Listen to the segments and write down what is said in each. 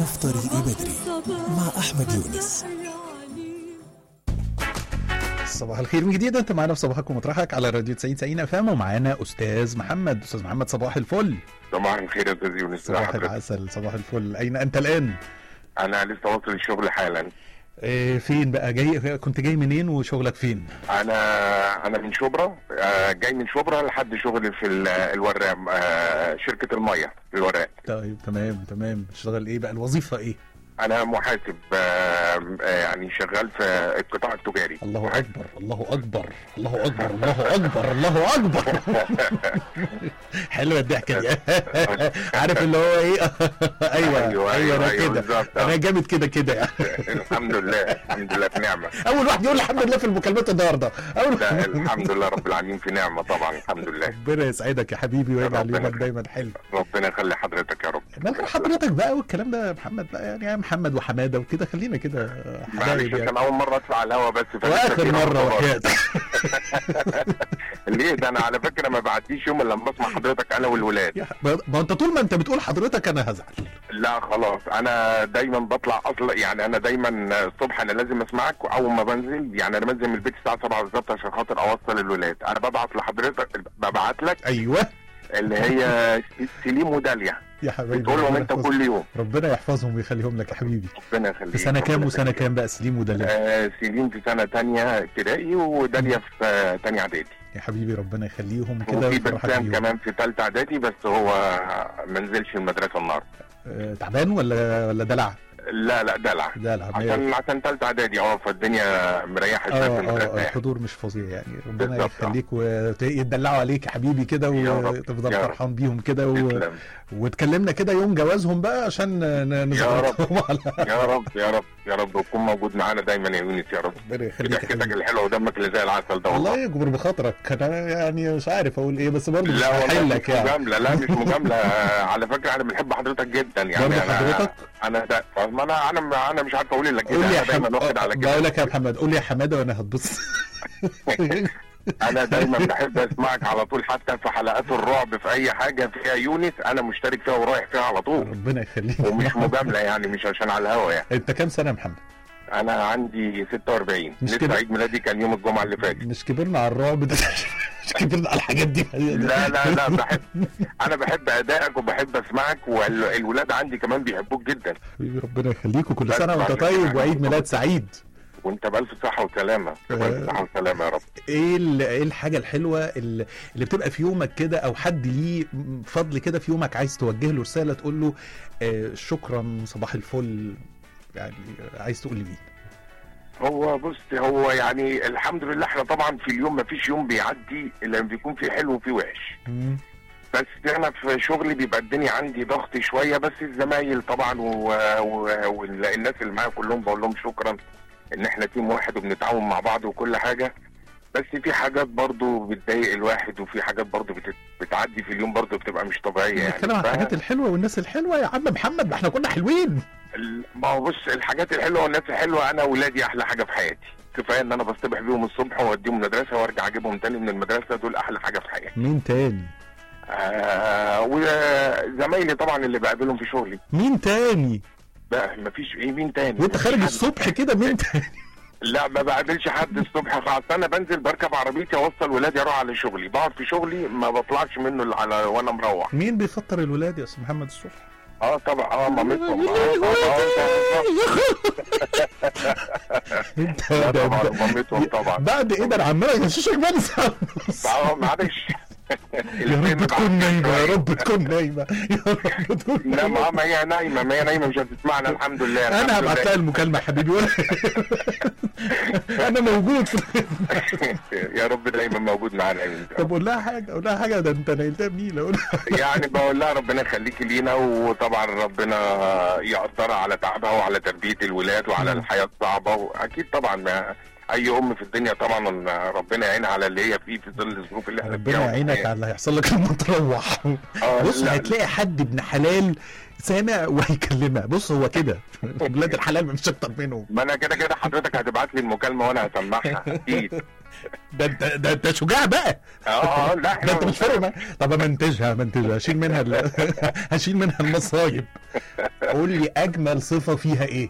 أنا في طريقي بدري مع أحمد يونس صباح الخير من جديد انت معانا في صباحك ومطرحك على راديو 90 90 اف ام ومعانا استاذ محمد استاذ محمد صباح الفل صباح الخير يا استاذ يونس صباح حضرتك العسل صباح الفل اين انت الان انا لسه واصل الشغل حالا اه فين بقى جاي كنت جاي منين وشغلك فين انا انا من شبرا آه، جاي من شبرا لحد شغلي في ال- الوراق آه، شركه الميه في الوراق طيب تمام تمام تشتغل ايه بقى الوظيفه ايه انا محاسب آه، آه، يعني شغال في القطاع التجاري الله اكبر الله اكبر الله اكبر الله اكبر الله اكبر حلوه الضحكه دي عارف اللي هو ايه ايوه أيوة، ايوه انا أيوة، أيوة، كده بالظبط. انا جامد كده كده يعني الحمد لله الحمد لله في نعمه اول واحد يقول الحمد لله في المكالمات النهارده اول لا الحمد لله رب العالمين في نعمه طبعا الحمد لله ربنا يسعدك يا حبيبي ويجعل ربنا يومك يخليك. دايما حلو ربنا يخلي حضرتك يا رب مال حضرتك بقى والكلام ده يا محمد بقى يعني يا محمد وحماده وكده خلينا كده معلش حبايب يعني كان اول مره اطلع على الهوا بس فلسه واخر في مره رمضان. وحياتك ليه ده انا على فكره ما بعديش يوم الا لما بسمع حضرتك انا والولاد يا- ما ما انت طول ما انت بتقول حضرتك انا هزعل لا خلاص انا دايما بطلع اصلا يعني انا دايما الصبح انا لازم اسمعك واول ما بنزل يعني انا بنزل من البيت الساعه 7 بالظبط عشان خاطر اوصل الولاد انا ببعت لحضرتك ببعت لك ايوه اللي هي سليم وداليا يا حبيبي بتقول لهم ربنا انت يحفظهم. كل يوم ربنا يحفظهم ويخليهم لك يا حبيبي ربنا يخليك في سنه كام ربنا وسنه يخليك. كام بقى سليم ودلال آه سليم في سنه تانية ابتدائي وداليا في آه، تانية اعدادي يا حبيبي ربنا يخليهم كده وفي ويفرحك بسام بيهم كمان في ثالثه اعدادي بس هو ما نزلش المدرسه النهارده آه، تعبان ولا ولا دلع لا لا دلع دلع ما عشان عشان ثالثه اعدادي اه فالدنيا مريحه شويه في اه اه المدرسه آه، يعني الحضور مش فظيع يعني ربنا بالظبط. يخليك ويدلعوا عليك يا حبيبي كده يا رب، وتفضل يا رب. فرحان بيهم كده و... تسلم. واتكلمنا كده يوم جوازهم بقى عشان ن- نظبطهم على يا رب يا رب يا رب وتكون موجود معانا دايما يا يونس يا رب ربنا يخليك يا ضحكتك حبيبي. الحلوه ودمك اللي زي العسل ده الله والله يجبر بخاطرك انا يعني مش عارف اقول ايه بس برضه مش لا والله هحلك مش يعني مجامله لا مش مجامله آه، على فكره انا بنحب حضرتك جدا يعني برضه انا حضرتك؟ انا ده ما انا انا انا مش عارف اقول لك كده قول لي يا انا دايما حماد واخد على كده بقول لك يا محمد قول لي يا حماده وانا هتبص انا دايما بحب اسمعك على طول حتى في حلقات الرعب في اي حاجه فيها يونس انا مشترك فيها ورايح فيها على طول ربنا يخليك ومش مجامله يعني مش عشان على الهوا يعني انت كام سنه يا محمد؟ انا عندي 46 مش لسه كده؟ عيد ميلادي كان يوم الجمعه اللي فاتت مش كبرنا على الرعب ده مش كبرنا على الحاجات دي لا لا لا بحب انا بحب ادائك وبحب اسمعك والولاد عندي كمان بيحبوك جدا حبيبي ربنا يخليك وكل بس سنه وانت بعد طيب كده وعيد ميلاد سعيد وانت بالف صحه وسلامه بالف صحه وسلامه يا رب ايه ال- ايه الحاجه الحلوه اللي اللي بتبقى في يومك كده او حد ليه فضل كده في يومك عايز توجه له رساله تقول له آه شكرا صباح الفل يعني عايز تقول لي مين؟ هو بص هو يعني الحمد لله احنا طبعا في اليوم ما فيش يوم بيعدي الا لما بيكون فيه حلو وفيه وحش مم. بس انا في شغلي بيبقى الدنيا عندي ضغط شويه بس الزمايل طبعا و- و- والناس اللي معايا كلهم بقول لهم شكرا ان احنا تيم واحد وبنتعاون مع بعض وكل حاجه بس في حاجات برضو بتضايق الواحد وفي حاجات برضو بت- بتعدي في اليوم برضو بتبقى مش طبيعيه يعني بنتكلم عن ف- الحاجات الحلوه والناس الحلوه يا عم محمد ما احنا كنا حلوين ال- ما هو بص الحاجات الحلوه والناس الحلوه انا ولادي احلى حاجه في حياتي كفايه ان انا بصطبح بيهم الصبح واوديهم المدرسه وارجع اجيبهم تاني من المدرسه دول احلى حاجه في حياتي مين تاني؟ آه وزمايلي طبعا اللي بقابلهم في شغلي مين تاني؟ بقى مفيش ايه مين تاني وانت مفيش خارج حد. الصبح كده مين تاني؟ لا ما بقابلش حد الصبح خالص انا بنزل بركب عربيتي اوصل ولادي اروح على شغلي بقعد في شغلي ما بطلعش منه إلا على وانا مروح مين بيفطر الولاد يا استاذ محمد الصبح؟ اه طبعا اه مامتهم آه، آه، آه، انت لا ده- طبعا ده- مامتهم طبعا بعد ايه ده انا عمال اغششك بقى لسه اه معلش يا رب تكون نايمه يا رب تكون نايمه يا رب تكون لا نايمه ما ما هي نايمه ما هي نايمه مش هتسمعنا الحمد لله انا الحمد هبعت لله. لها المكالمه يا حبيبي ولا انا موجود في يا رب دايما موجود معانا يا بنتي. طب قول لها حاجه قول لها حاجه ده انت نايلتها بنيله قول لها يعني بقول لها ربنا يخليكي لينا وطبعا ربنا يقدرها على تعبها وعلى تربيه الولاد وعلى مم. الحياه الصعبه واكيد طبعا ما اي ام في الدنيا طبعا ربنا يعينها على اللي هي فيه في ظل الظروف اللي احنا ربنا فيها يعينك على اللي هيحصل لك لما تروح آه، بص لا، هتلاقي حد ابن حلال سامع وهيكلمها بص هو كده ولاد الحلال مفيش اكتر منهم ما انا كده كده حضرتك هتبعت لي المكالمه وانا هسمعها اكيد ده انت ده انت شجاع بقى اه اه لا احنا ده انت مش فارق معايا طب امنتجها امنتجها هشيل منها ال... هشيل منها المصايب قول لي اجمل صفه فيها ايه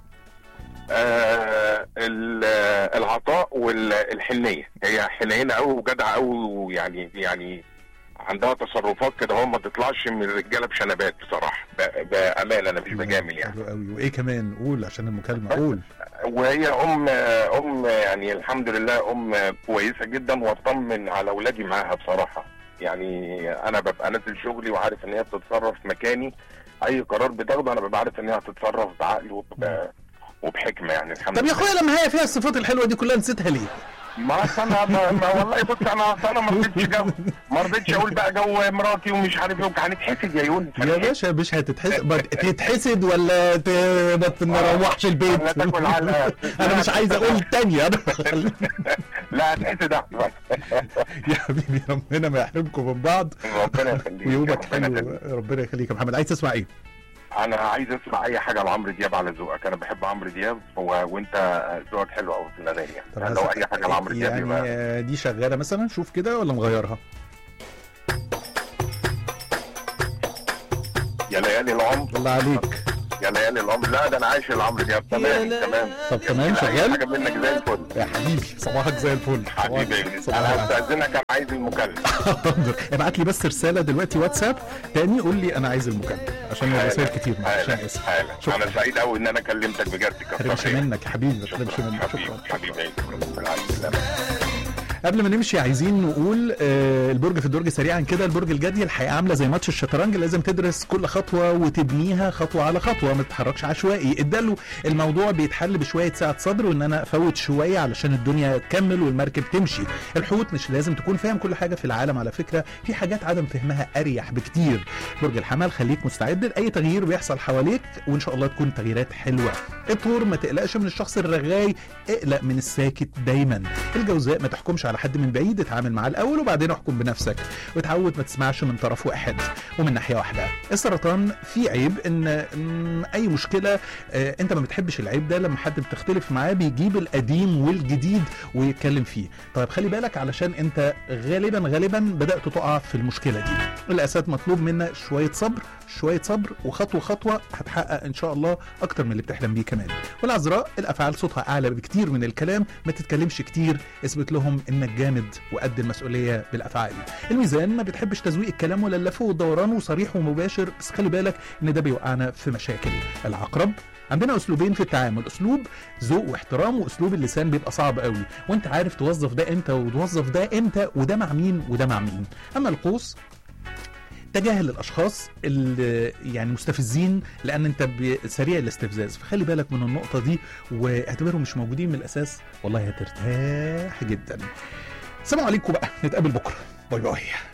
آه ال- آه، العطاء والحنيه هي حنينه قوي وجدعه قوي ويعني يعني عندها تصرفات كده هو ما تطلعش من الرجاله بشنبات بصراحه ب- بامانه انا مش بجامل يعني حلو قوي وايه كمان قول عشان المكالمه قول وهي ام ام يعني الحمد لله ام كويسه جدا واطمن على اولادي معاها بصراحه يعني انا ببقى نازل شغلي وعارف ان هي بتتصرف مكاني اي قرار بتاخده انا ببقى عارف ان هي هتتصرف بعقل وب- وبحكمه يعني الحمد طب يا لله اخويا لما هي فيها الصفات الحلوه دي كلها نسيتها ليه ما أصل انا ما ما والله بص انا أصل انا ما رضيتش جو ما رضيتش اقول بقى جو مراتي ومش عارف ايه هنتحسد يا يونس يا باشا مش هتتحسد ما تتحسد ولا ت... ما تروحش البيت ولا تاكل علقة. انا مش عايز اقول تاني انا لا هتحسد احسن يا حبيبي ربنا ما يحرمكم من بعض ربنا يخليك ويومك ربنا حلو يخليك. ربنا يخليك يا محمد عايز تسمع ايه؟ انا عايز اسمع اي حاجه لعمرو دياب على ذوقك انا بحب عمرو دياب و... وانت ذوقك حلو قوي في الاغاني طب يعني لو هس- اي حاجه لعمرو دياب يعني يبقى آه، دي شغاله مثلا شوف كده ولا نغيرها؟ يا ليالي العمر الله عليك يا ليالي العمر لا ده انا عايش لعمرو دياب تمام تمام طب تمام أي شغال؟ حاجه منك زي الفل يا حبيبي صباحك زي الفل حبيبي يا يونس. صباحك- انا هستاذنك انا عايز المكالمه حاضر ابعت لي بس رساله دلوقتي واتساب تاني قول لي انا عايز المكالمه عشان الرسائل كتير معلش انا حالا اسف حالا شكرا. انا سعيد قوي ان انا كلمتك بجد ما كتر تحرمش خيرك. منك يا حبيبي ما تحرمش شكرا منك حبيبي شكرا حبيبي بالعكس. قبل ما نمشي عايزين نقول آه، البرج في الدرج سريعا كده البرج الجدي الحقيقه عامله زي ماتش الشطرنج لازم تدرس كل خطوه وتبنيها خطوه على خطوه ما تتحركش عشوائي اداله الموضوع بيتحل بشويه سعه صدر وان انا افوت شويه علشان الدنيا تكمل والمركب تمشي الحوت مش لازم تكون فاهم كل حاجه في العالم على فكره في حاجات عدم فهمها اريح بكتير برج الحمل خليك مستعد لاي تغيير بيحصل حواليك وان شاء الله تكون تغييرات حلوه الطور ما تقلقش من الشخص الرغاي اقلق من الساكت دايما الجوزاء ما تحكمش على حد من بعيد اتعامل معاه الاول وبعدين احكم بنفسك وتعود ما تسمعش من طرف واحد ومن ناحيه واحده السرطان في عيب ان مم، اي مشكله آه، انت ما بتحبش العيب ده لما حد بتختلف معاه بيجيب القديم والجديد ويتكلم فيه طيب خلي بالك علشان انت غالبا غالبا بدات تقع في المشكله دي الاسد مطلوب منا شويه صبر شويه صبر وخطوه خطوه هتحقق ان شاء الله اكتر من اللي بتحلم بيه كمان والعذراء الافعال صوتها اعلى بكتير من الكلام ما تتكلمش كتير اثبت لهم انك جامد وقد المسؤوليه بالافعال الميزان ما بتحبش تزويق الكلام ولا اللف والدوران وصريح ومباشر بس خلي بالك ان ده بيوقعنا في مشاكل العقرب عندنا اسلوبين في التعامل اسلوب ذوق واحترام واسلوب اللسان بيبقى صعب قوي وانت عارف توظف ده امتى وتوظف ده امتى وده مع مين وده مع مين اما القوس تجاهل الاشخاص اللي يعني مستفزين لان انت ب- سريع الاستفزاز فخلي بالك من النقطه دي واعتبرهم مش موجودين من الاساس والله هترتاح جدا السلام عليكم بقى نتقابل بكره باي باي